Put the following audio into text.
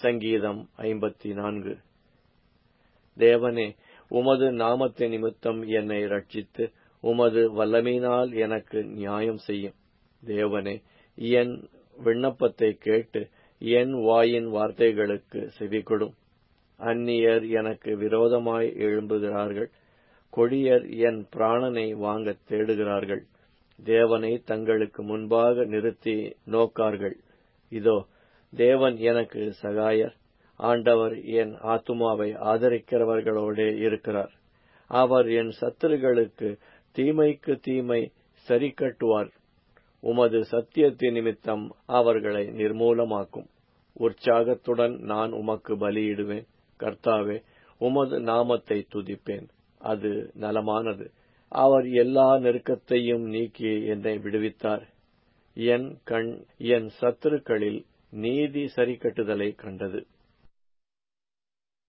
சங்கீதம் ஐம்பத்தி நான்கு தேவனே உமது நாமத்தை நிமித்தம் என்னை ரட்சித்து உமது வல்லமையினால் எனக்கு நியாயம் செய்யும் தேவனே என் விண்ணப்பத்தை கேட்டு என் வாயின் வார்த்தைகளுக்கு செவிகொடும் அந்நியர் எனக்கு விரோதமாய் எழும்புகிறார்கள் கொடியர் என் பிராணனை வாங்கத் தேடுகிறார்கள் தேவனை தங்களுக்கு முன்பாக நிறுத்தி நோக்கார்கள் இதோ தேவன் எனக்கு சகாயர் ஆண்டவர் என் ஆத்துமாவை ஆதரிக்கிறவர்களோடே இருக்கிறார் அவர் என் சத்துருகளுக்கு தீமைக்கு தீமை சரி கட்டுவார் உமது சத்தியத்தின் நிமித்தம் அவர்களை நிர்மூலமாக்கும் உற்சாகத்துடன் நான் உமக்கு பலியிடுவேன் கர்த்தாவே உமது நாமத்தை துதிப்பேன் அது நலமானது அவர் எல்லா நெருக்கத்தையும் நீக்கி என்னை விடுவித்தார் என் கண் என் சத்துருக்களில் நீதி சரிக்கட்டுதலை கண்டது